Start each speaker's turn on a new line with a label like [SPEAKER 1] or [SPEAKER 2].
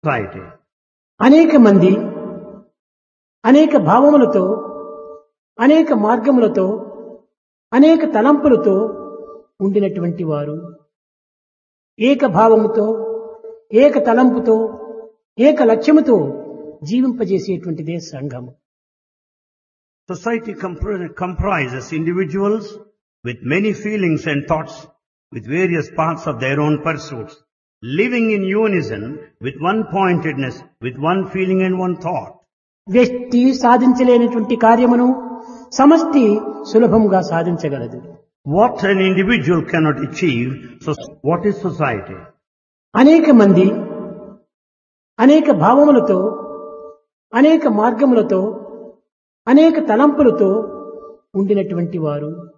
[SPEAKER 1] society.
[SPEAKER 2] అనేక మంది అనేక భావములతో అనేక మార్గములతో అనేక తలంపులతో ఉండినటువంటి వారు ఏక భావముతో ఏక తలంపుతో ఏక లక్ష్యముతో జీవింపజేసేటువంటిదే సంఘము
[SPEAKER 1] Society compr- comprises individuals with many feelings and thoughts with various paths of their own pursuits, living in unison with one pointedness, with one feeling and one thought.
[SPEAKER 2] వ్యక్తి సాధించలేనటువంటి కార్యమును సమష్టి సులభంగా సాధించగలదు
[SPEAKER 1] What an individual cannot achieve, so what is society?
[SPEAKER 2] అనేక మంది అనేక భావములతో అనేక మార్గములతో అనేక తలంపులతో ఉండినటువంటి వారు